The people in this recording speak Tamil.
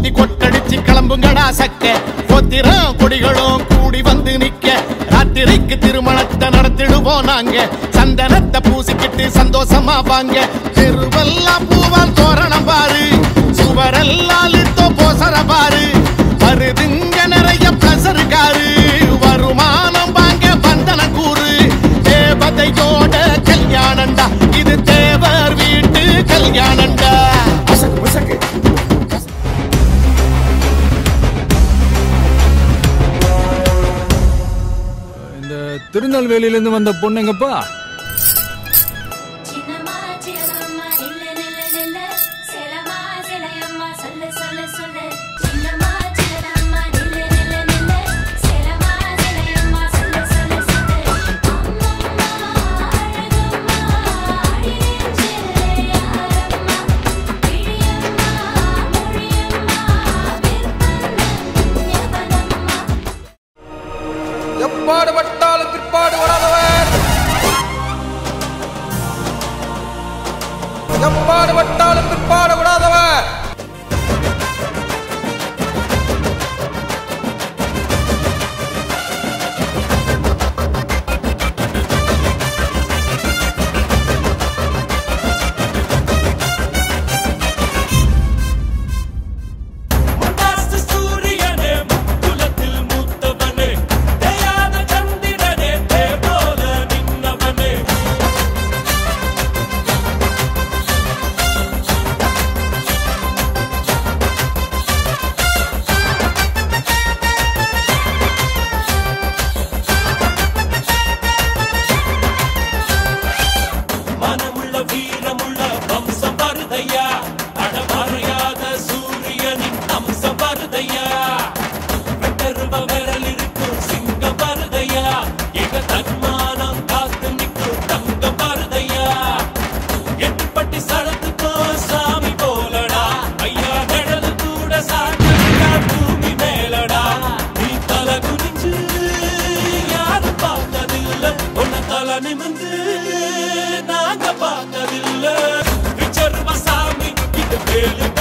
ஊதி கொட்டடிச்சு கிளம்புங்கடா சக்க கோத்திரம் கொடிகளும் கூடி வந்து நிக்க ராத்திரிக்கு திருமணத்தை நடத்திடுவோம் நாங்க சந்தனத்தை பூசிக்கிட்டு சந்தோஷமா வாங்க தெருவெல்லாம் பூவால் தோரணம் பாரு சுவரெல்லாம் லித்தோ போசர பாரு வருதுங்க நிறைய பிரசரு காரு வருமானம் வாங்க வந்தன கூறு தேவதையோட கல்யாணண்டா இது தேவர் வீட்டு கல்யாணண்டா முசக்கு முசக்கு இந்த திருநெல்வேலியிலேருந்து வந்த பொண்ணுங்கப்பா சின்னம்மா சின்னம்மா நில்லு நில்லு நில்லு சிலமா சிலையம்மா சொல்லு சொல்லு சொல்லு சின்னம்மா சின்னம்மா நில்லு நில்லு நில்லு சிலமா சிலையம்மா சொல்லு சொல்லு சொல்லு அம்மம்மா அழகம்மா அடிச்சு யாரம்மா கிழியம்மா மொழியம்மா விற்பனம் ஞாபகம்மா எப்பாடு பட்டாலும் பிற்பாடு வராதவர் எப்பாடு பட்டாலும் பிற்பாடு விடாதவர் முண்டாசு சூரியனே முக்குலத்தில் மூத்தவனே தேயாத சந்திரனே தேவோல நின்னவனே மனமுள்ள வீரமுள்ள வம்சம் வருதையா அடமறையாத சூரியனின் அம்சம் வருதையா வெட்டருவ விரல் இருக்கும் சிங்கம் வருதையா எங்க தன்மானம் காத்து நிற்கும் தங்கம் வருதையா எட்டுப்பட்டி சடத்துக்கோ சாமி போலடா ஐயா நிழல் கூட சாட்டா பூமி மேலடா நீ தலை குனிஞ்சு யாரும் பார்த்ததில்ல உன்னை தலை நிமிந்து நாங்க பார்த்ததில்ல விச்சர்வ சாமி இது வேலு